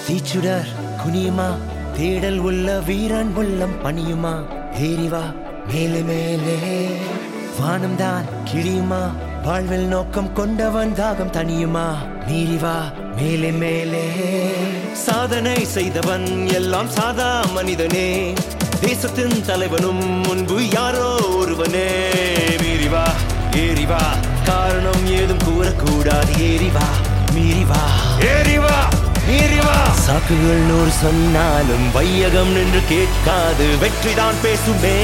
தீச்சுடர் குனியுமா தேடல் உள்ள வீரன் உள்ளம் பணியுமா ஏறிவா மேலே மேலே வானம் தான் கிழியுமா வாழ்வில் நோக்கம் கொண்டவன் தாகம் தனியுமா மீறிவா மேலே மேலே சாதனை செய்தவன் எல்லாம் சாதா மனிதனே தேசத்தின் தலைவனும் முன்பு யாரோ ஒருவனே மீறிவா ஏறிவா காரணம் ஏதும் கூறக்கூடாது ஏறிவா மீறிவா ஏறிவா மீறிவா சாக்குகள் நூறு சொன்னாலும் வையகம் நின்று கேட்காது வெற்றிதான் பேசுமே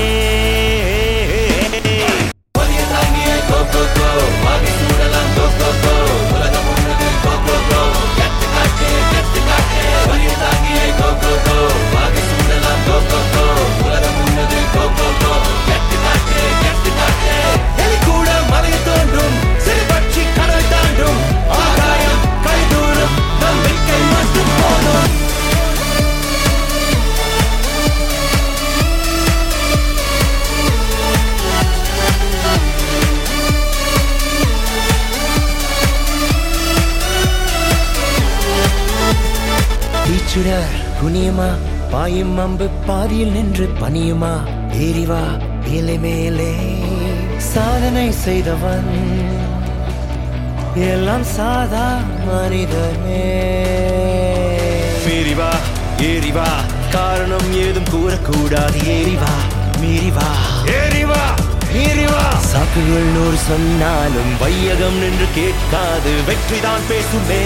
எலி கூட மலை தோன்றும் சிறு பட்சி கடல் தாண்டும் ஆகாயம் கைதூரும் நம்பிக்கை மட்டும் போதும் தீச்சுடர் குனியுமா பாயும் அம்பு பாதியில் நின்று பணியுமா ஏறிவா மேலே மேலே சாதனை செய்தவன் எல்லாம் சாதா மனிதனே மீறிவா ஏறிவா காரணம் ஏதும் கூறக்கூடாது ஏறிவா மீறிவா ஏறிவா மீறிவா சாக்குகள் நூறு சொன்னாலும் வையகம் நின்று கேட்காது வெற்றிதான் பேசுமே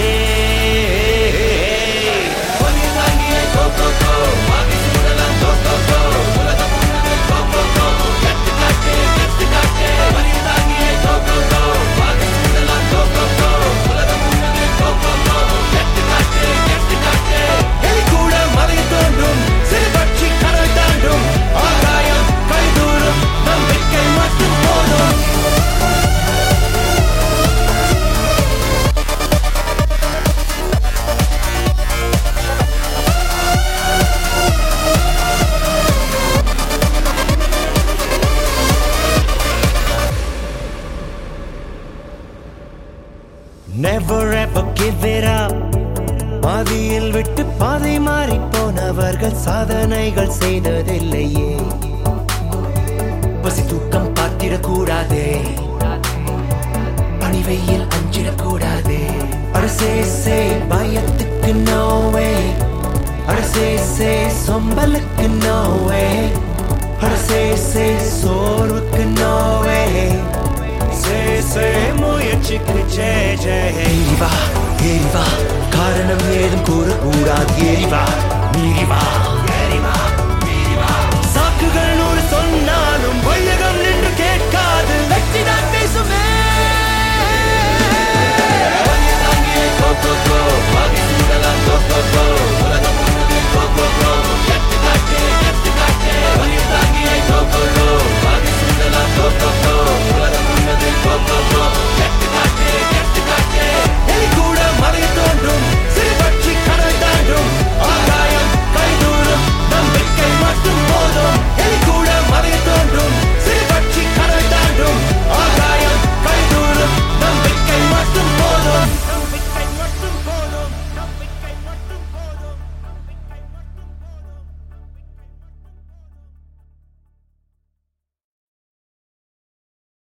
எலி கூட மலை தோன்றும் சிறு பட்சி கடல் தாண்டும் ஆகாயம் கைதூரும் நம்பிக்கை மட்டும் போதும் Never ever give it up பாதியில் விட்டு பாதை மாறி போனவர்கள் சாதனைகள் செய்ததில்லையே பசி தூக்கம் பார்த்திடக்கூடாதே பணிவையில் அஞ்சிடக்கூடாதே அரசே சே பயத்துக்கு நோவே அரசே சே சொம்பலுக்கு நோவே அரசே சே சோர்வுக்கு நோவே சே சே முயற்சிக்கு ஜே ஜே வா